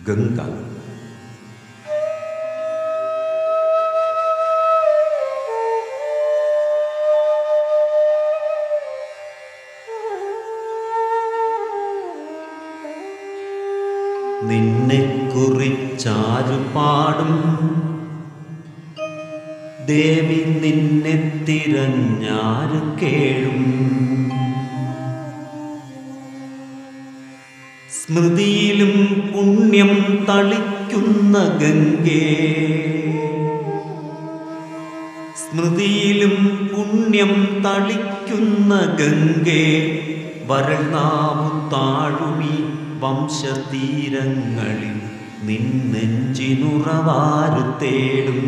ഗംഗ നിന്നെ കുറിച്ചാരു പാടും ദേവി നിന്നെ തിരഞ്ഞാര് കേഴും സ്മൃതിയിലും പുണ്യം തളിക്കുന്ന ഗംഗേ സ്മൃതിയിലും പുണ്യം തളിക്കുന്ന ഗംഗേ വരൾനാവു താഴുമീ വംശതീരങ്ങളിൽ നിന്നെഞ്ചിനുറവാരു തേടും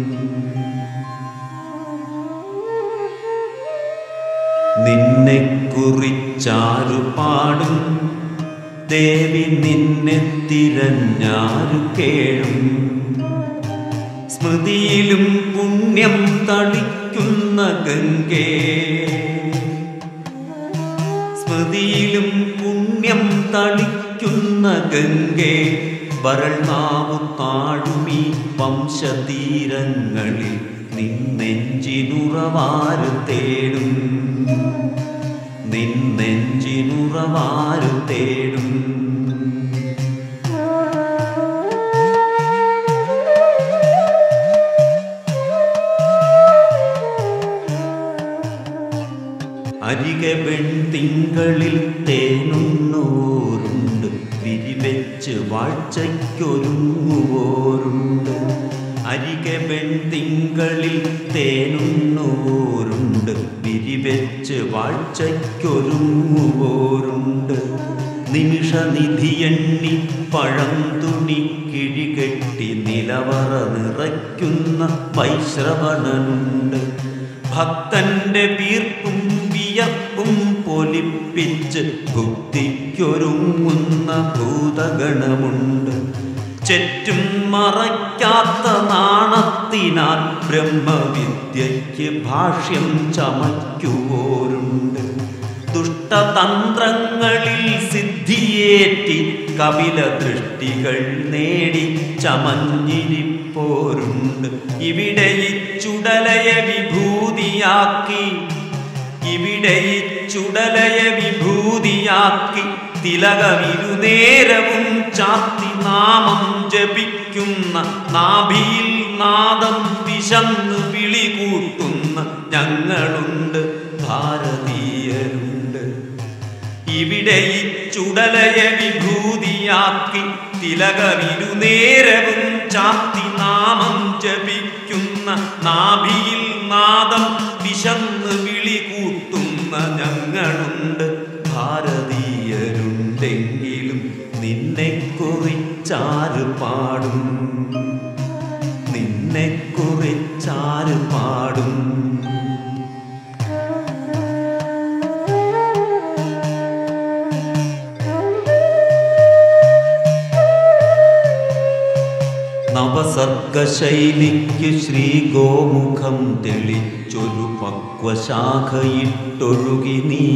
നിന്നെ കുറിച്ചാരു പാടും ദേവി നിന്നെ തിരഞ്ഞാരു കേഴും സ്മൃതിയിലും പുണ്യം തളിക്കുന്ന ഗംഗേ സ്മൃതിയിലും പുണ്യം തളിക്കുന്ന ഗംഗേ വരൾനാവു താഴുമീ വംശതീരങ്ങളിൽ നിന്നെഞ്ചിനുറവാരു തേടും നിന്നെഞ്ചിനുറവാരു തേടും അരികെ വെൺതിങ്കളിൽ തേനുണ്ണോരുണ്ട് വിരിവെച്ച് വാഴ്ചയ്ക്കൊരുങ്ങുവോരുണ്ട് അരികെ വെൺതിങ്കളിൽ തേനുണ്ണോരുണ്ട് വിരിവെച്ച് വാഴ്ചയ്ക്കൊരുങ്ങുവോരുണ്ട് നിമിഷനിധിയെണ്ണി പഴം തുണി കിഴികെട്ടി നിലവറ നിറയ്ക്കുന്ന വൈശ്രവണനുണ്ട് ഭക്തന്റെ വീർപ്പും വിയർപ്പും പൊലിപ്പിച്ച് ഭുക്തിക്കൊരുങ്ങുന്ന ഭൂതഗണമുണ്ട് ചെറ്റും മറയ്ക്കാത്ത നാണത്തിനാൽ ബ്രഹ്മവിദ്യയ്ക്ക് ഭാഷ്യം ചമയ്ക്കുവോരുണ്ട് ദുഷ്ടതന്ത്രങ്ങളിൽ സിദ്ധിയേറ്റി കപില ദൃഷ്ടികൾ നേടി ചമഞ്ഞിരിപ്പോരുണ്ട് ഇവിടെ ഈ ചുടലയെ വിഭൂതിയാക്കി ഇവിടെ ഈ ചുടലയെ വിഭൂതിയാക്കി തിലകമിരുനേരവും ചാത്തി നാമം ജപിക്കുന്ന നാഭിയിൽ നാദം വിശന്ന് വിളി കൂട്ടുന്ന ഞങ്ങളുണ്ട് ഭാരതീയരുണ്ട് ഇവിടെ ഈ ചുടലയെ വിഭൂതിയാക്കി തിലകമിരുനേരവും ചാത്തി നാമം ജപിക്കുന്ന നാഭിയിൽ നാദം വിശന്ന് വിളി കൂട്ടുന്ന ഞങ്ങളുണ്ട് ഭാരതീയരുണ്ടെങ്കിലും നിന്നെ കുറിച്ചാര് പാടും നിന്നെ കുറിച്ചാര് പാടും നവസർഗശൈലിക്ക് ശ്രീഗോമുഖം തെളിച്ചൊരു പക്വശാഖയിട്ടൊഴുകി നീ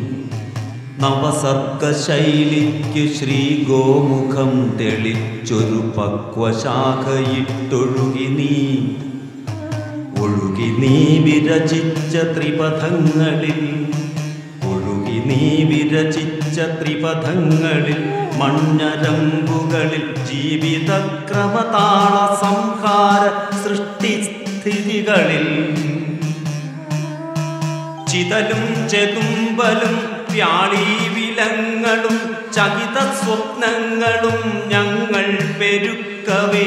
നവസർഗശൈലിക്ക് ശ്രീഗോമുഖം തെളിച്ചൊരു പക്വശാഖയിട്ടൊഴുകി നീ ഒഴുകി നീ വിരചിച്ച ത്രിപഥങ്ങളിൽ ഒഴുകി നീ വിരചിച്ച ത്രിപഥങ്ങളിൽ മണ്ണരമ്പുകളിൽ ജീവിതക്രമതാള സംഹാര സൃഷ്ടിസ്ഥിതികളിൽ ചിതലും ചെതുമ്പലും വ്യാളീവിലങ്ങളും ചകിത സ്വപ്നങ്ങളും ഞങ്ങൾ പെരുക്കവേ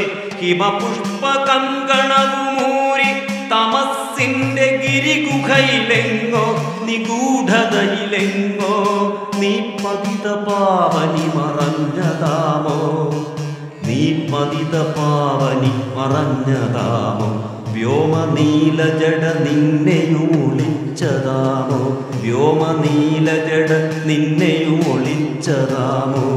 ഹിമപുഷ്പകങ്കണവുമൂരി തമസിന്റെ ഗിരിഗുഹയിലെങ്ങോ നിഗൂഢതയിലെങ്ങോ നീ പതിത പാവനി മറഞ്ഞതാമോ നീ പതിത പാവനി മറഞ്ഞതാമോ വ്യോമനീലജട നിന്നെയൊളിച്ചതാമോ വ്യോമനീലജട നിന്നെയൊളിച്ചതാമോ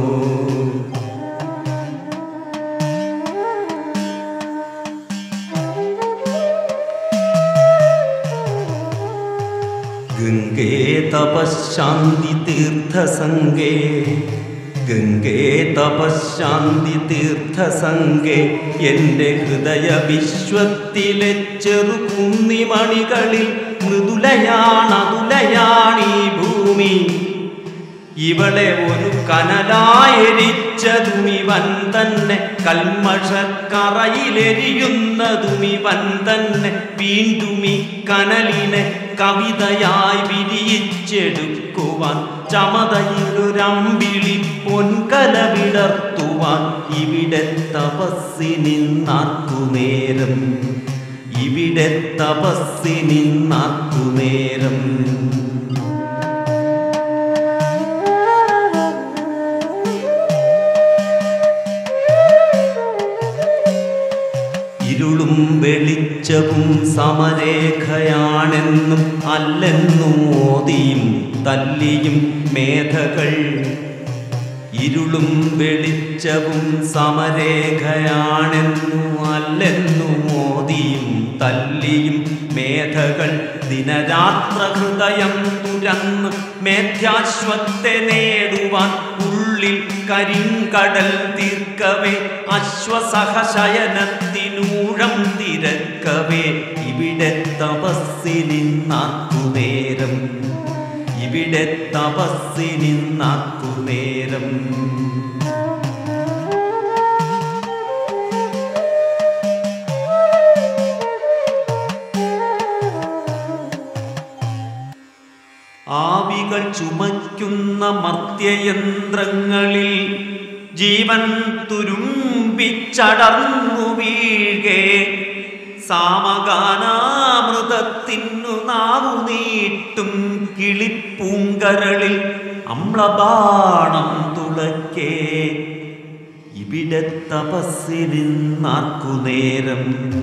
ഗംഗേ തപശാന്തി തീർത്ഥസംഗേ ഗംഗേ തപശാന്തി തീർത്ഥസംഗേ എൻ്റെ ഹൃദയ വിശ്വത്തിലെ ചെറുകുന്നിമണികളിൽ മൃദുലയാണതുലയാണീ ഭൂമി ഇവളെ ഒരു കനലായെരിച്ചതുമിവൻ തന്നെ കൽമഷക്കറയിലെരിയുന്നതുമിവൻ തന്നെ വീണ്ടുമി കനലിനെ കവിതയായി വിരിയിച്ചെടുക്കുവാൻ ചമതയിലൊരമ്പിളി പൊൻകല വിടർത്തുവാൻ ഇവിടെ തപസ്സിനിന്നാക്കു നേരം ഇവിടെ തപസ്സിനിന്നാക്കു നേരം ഇരുളും വെളിച്ചവും സമരേഖയാണെന്നും അല്ലെന്നും മോദിയും തല്ലിയും മേധകൾ ഇരുളും വെളിച്ചവും സമരേഖയാണെന്നും അല്ലെന്നും മോദിയും തല്ലിയും മേധകൾ ദിനരാത്ര ഹൃദയം തുരന്ന് മേധ്യാശ്വത്തെ നേടുവാൻ ഉള്ളിൽ കരിങ്കടൽ തീർക്കവേ അശ്വസഹശയനത്തിനൂഴം തിരക്കവേ ഇവിടെ തപസ്സിനിന്നാക്കു നേരം ഇവിടെ തപസ്സിനിന്നാക്കു നേരം ആവികൾ ചുമയ്ക്കുന്ന മർത്യയന്ത്രങ്ങളിൽ ജീവൻ തുരുമ്പിച്ചടർന്നു വീഴേ സാമഗാനാമൃതത്തിനു നാവു നീട്ടും കിളിപ്പൂങ്കരളിൽ അമ്ലബാണം തുളക്കേ ഇവിടെ തപസ്സിനിന്നാർക്കു നേരം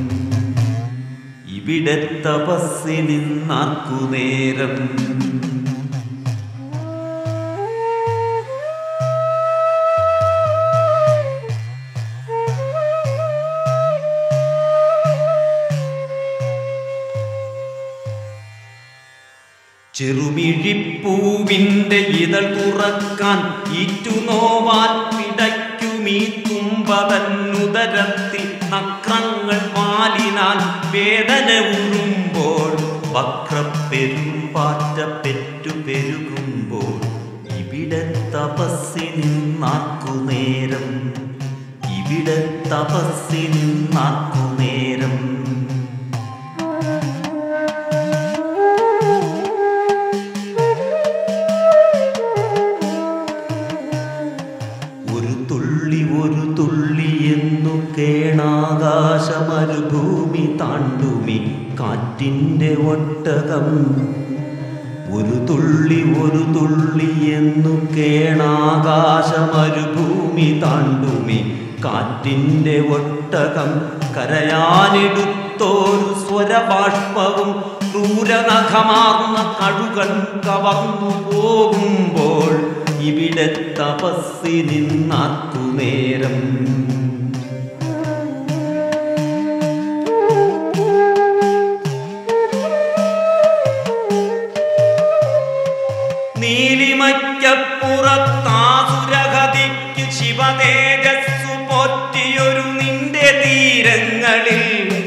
ഇവിടെ തപസ്സിനിന്നാർക്കു നേരം ചെറുമിഴിപ്പൂവിൻ്റെ ഇതൾ തുറക്കാൻ ഈറ്റുനോവാൻ പിടയ്ക്കുമീ തുമ്പതന്നുദരത്തിൽ നക്രങ്ങൾ പാലിനാൽ വേദന ഉഴുമ്പോൾ വക്രപ്പെരുമ്പാറ്റ പെറ്റു പെരുകുമ്പോൾ ഇവിടെ തപസ്സിനിന്നാക്കു നേരം ഇവിടെ തപസ്സിനിന്നാക്കു നേരം ഒരു തുള്ളി ഒരു തുള്ളി എന്നു കേണാകാശമരുഭൂമി താണ്ടുമി കാറ്റിൻ്റെ ഒട്ടകം ഒരു തുള്ളി ഒരു തുള്ളി എന്നു കേണാകാശമരുഭൂമി താണ്ടുമി കാറ്റിൻ്റെ ഒട്ടകം കരയാനെടുത്തോരു സ്വരബാഷ്പവും ക്രൂരനഖമാർന്ന കഴുകൻ കവർന്നു പോകുമ്പോൾ ഇവിടെ തപസ്സിനിന്നാക്കു നേരം നീലിമയ്ക്കപ്പുറത്താസുരഗതിക്ക് ശിവതേജസ്സു പോറ്റിയൊരു നിന്റെ തീരങ്ങളിൽ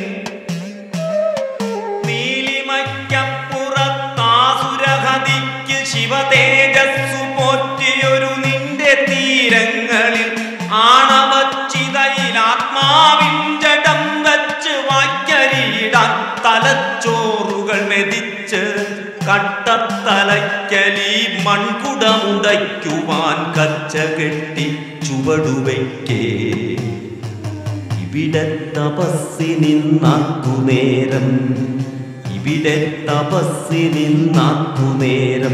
നീലിമയ്ക്കപ്പുറത്താസുരഗതിക്ക് ശിവതേജസ്സു പോറ്റിയൊരു നിന്റെ തീരങ്ങളിൽ ആണവച്ചിതയിൽ ആത്മാവിൻ ജഡം വച്ച് വായ്ക്കരിയിടാൻ തലച്ചോറുകൾ മെതിച്ച് കട്ടത്തലയ്ക്കലി മൺകുടമുടയ്ക്കുവാൻ കച്ച കെട്ടി ചുവടുവയ്ക്കേ ഇവിടെ തപസ്സിനിന്നാക്കു നേരം ഇവിടെ തപസ്സിനിന്നാക്കു നേരം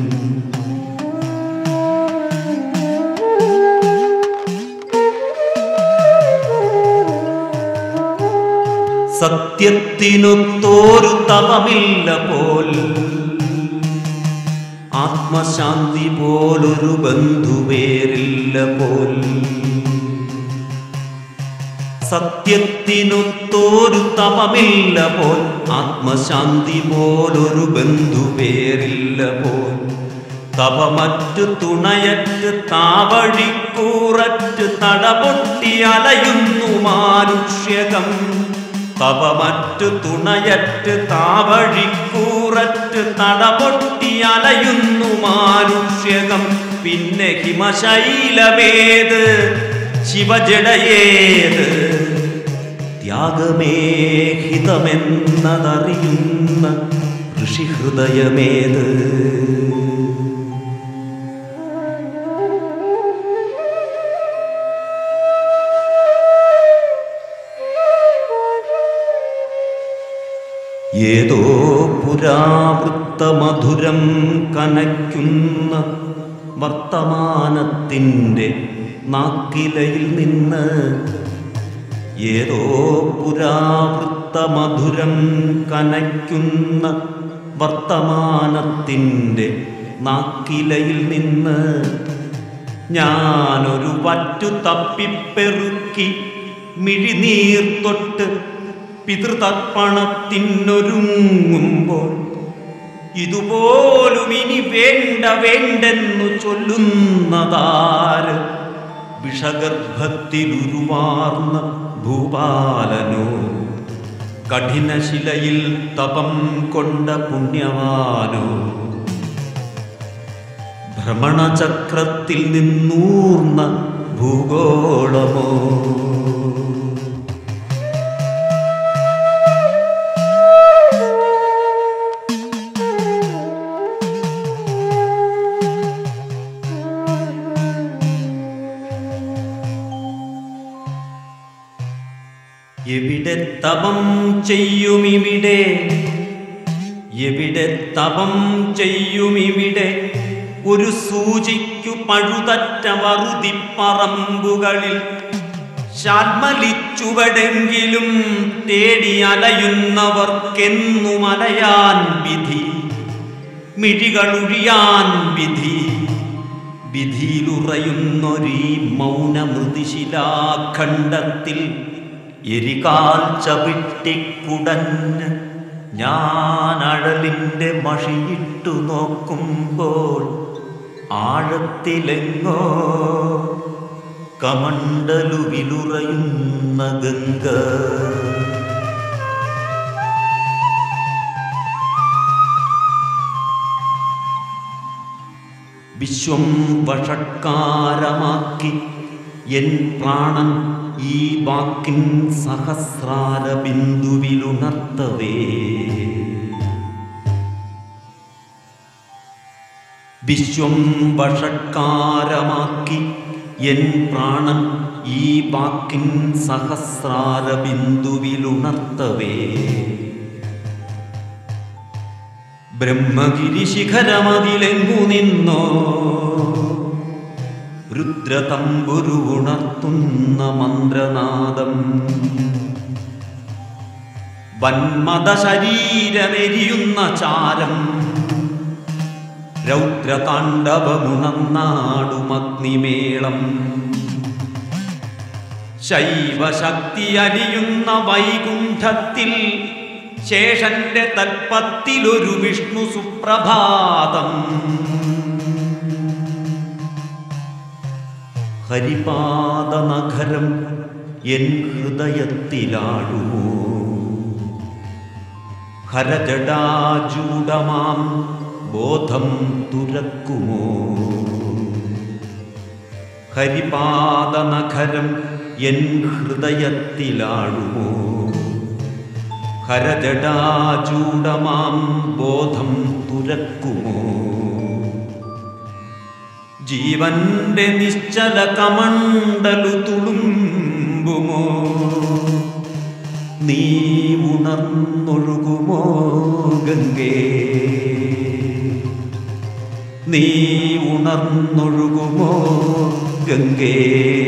സത്യത്തിനൊത്തോരു തപമില്ല പോൽ ആത്മശാന്തി പോലൊരു ബന്ധുവേരില്ല പോൽ സത്യത്തിനൊത്തോരു തപമില്ല പോൽ ആത്മശാന്തി പോലൊരു ബന്ധുവേരില്ല പോൽ തപമറ്റ് തുണയറ്റ് താവഴിക്കൂററ്റ് തടപൊട്ടി അലയുന്നു മാനുഷ്യകം തപമറ്റ് തുണയറ്റ് താവഴിക്കൂററ്റ് തടപൊട്ടി അലയുന്നു മാനുഷ്യകം പിന്നെ ഹിമശൈലമേത് ശിവജടയേത് ത്യാഗമേ ഹിതമെന്നതറിയുന്ന ഋഷിഹൃദയമേത് ഏതോ പുരാവൃത്ത മധുരം കനയ്ക്കുന്ന വർത്തമാനത്തിൻ്റെ നാക്കിലയിൽ നിന്ന് ഏതോ പുരാവൃത്ത മധുരം കനയ്ക്കുന്ന വർത്തമാനത്തിൻ്റെ നാക്കിലയിൽ നിന്ന് ഞാനൊരു വറ്റു തപ്പിപ്പെറുക്കി മിഴിനീർ തൊട്ട് പിതൃതർപ്പണത്തിനൊരുങ്ങുമ്പോൾ ഇതുപോലും ഇനി വേണ്ട വേണ്ടെന്നു ചൊല്ലുന്നതാര് വിഷഗർഭത്തിലുരുവാർന്ന ഭൂപാലനോ കഠിനശിലയിൽ തപം കൊണ്ട പുണ്യവാനോ ഭ്രമണചക്രത്തിൽ നിന്നൂർന്ന ഭൂഗോളമോ എവിടെ തപം ചെയ്യുമിവിടെ എവിടെ തപം ചെയ്യുമിവിടെ ഒരു സൂചിക്കു പഴുതറ്റ വറുതിപ്പറമ്പുകളിൽ ശാൽമലിച്ചുവടെങ്കിലും തേടി അലയുന്നവർക്കെന്നു മലയാൻ വിധി മിഴികളൊഴിയാൻ വിധി വിധിയിലുറയുന്നൊരീ മൗനമൃതിശിലാഖണ്ഡത്തിൽ എരികാൽ ചവിട്ടിക്കുടഞ്ഞ് ഞാൻ അഴലിൻ്റെ മഷിയിട്ടു നോക്കുമ്പോൾ ആഴത്തിലെങ്ങോ കമണ്ടലുവിലുറയുന്ന ഗംഗ വിശ്വം വഷട്കാരമാക്കി എൻ പ്രാണൻ ഈ വാക്കിൻ സഹസ്രാര ബിന്ദുവിലുണർത്തവേ വിശ്വം വഷട്കാരമാക്കി എൻ പ്രാണൻ ഈ വാക്കിൻ സഹസ്രാര ബിന്ദുവിലുണർത്തവേ ബ്രഹ്മഗിരി ശിഖരമതിലെങ്ങു നിന്നോ രുദ്രതമ്പുരു ഉണർത്തുന്ന മന്ത്രനാദം വന്മത ശരീരമെരിയുന്ന ചാരം രൗദ്രതാണ്ഡവമുണർന്നാടുമഗ്നിമേളം ശൈവശക്തി അലിയുന്ന വൈകുണ്ഠത്തിൽ ശേഷന്റെ തൽപ്പത്തിലൊരു വിഷ്ണു സുപ്രഭാതം ഹരിപാദ നഗരം എൻ ഹൃദയത്തിലാടുമോ ഹരജടാചൂടമാം ബോധം തുരക്കുമോ ഹരിപാദ നഗരം എൻ ഹൃദയത്തിലാടുമോ ഹരജടാചൂടമാം ബോധം തുരക്കുമോ ജീവന്റെ നിശ്ചല കമണ്ടലു തുളുമ്പുമോ നീ ഉണർന്നൊഴുകുമോ ഗംഗേ നീ ഉണർന്നൊഴുകുമോ ഗംഗേ